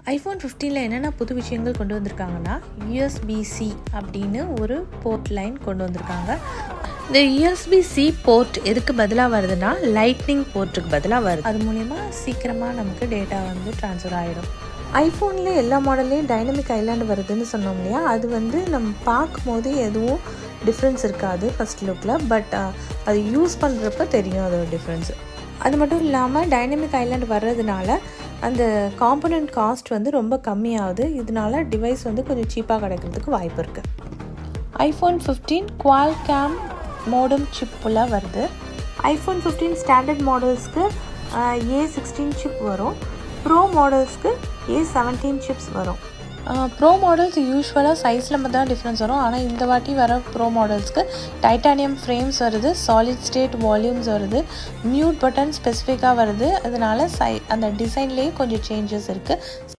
iPhone ஃபிஃப்டீனில் என்னென்ன புது விஷயங்கள் கொண்டு வந்திருக்காங்கன்னா யூஎஸ்பிசி அப்படின்னு ஒரு போர்ட் லைன் கொண்டு வந்திருக்காங்க இந்த யூஎஸ்பிசி போர்ட் எதுக்கு பதிலாக வருதுன்னா லைட்னிங் போர்ட்டுக்கு பதிலாக வருது அது மூலயமா சீக்கிரமாக நமக்கு டேட்டா வந்து ட்ரான்ஸ்ஃபர் ஆகிடும் ஐஃபோனில் எல்லா மாடல்லையும் டைனமிக் ஐலாண்டு வருதுன்னு சொன்னோம் இல்லையா அது வந்து நம்ம பார்க்கும்போது எதுவும் டிஃப்ரென்ஸ் இருக்காது ஃபஸ்ட் லுக்கில் பட் அது யூஸ் பண்ணுறப்ப தெரியும் அதோட டிஃப்ரென்ஸு அது மட்டும் இல்லாமல் டைனமிக் ஐலாண்ட் வர்றதுனால அந்த காம்பனண்ட் காஸ்ட் வந்து ரொம்ப கம்மியாகுது இதனால டிவைஸ் வந்து கொஞ்சம் சீப்பாக கிடைக்கிறதுக்கு வாய்ப்பு இருக்குது iPhone fifteen Qualcomm modem சிப்பில் வருது ஐஃபோன் ஃபிஃப்டீன் ஸ்டாண்டர்ட் மாடல்ஸ்க்கு ஏ சிக்ஸ்டீன் சிப் வரும் ப்ரோ மாடல்ஸ்க்கு ஏ செவன்டீன் சிப்ஸ் வரும் ப்ரோ மாடல்ஸ் யூஸ்வலாக சைஸில் மட்டும் தான் டிஃப்ரென்ஸ் வரும் ஆனால் இந்த வாட்டி வர ப்ரோ மாடல்ஸ்க்கு டைட்டானியம் ஃப்ரேம்ஸ் வருது சாலிட் ஸ்டேட் வால்யூம்ஸ் வருது மியூட் பட்டன் ஸ்பெசிஃபிக்காக வருது அதனால சை அந்த டிசைன்லேயே கொஞ்சம் சேஞ்சஸ் இருக்குது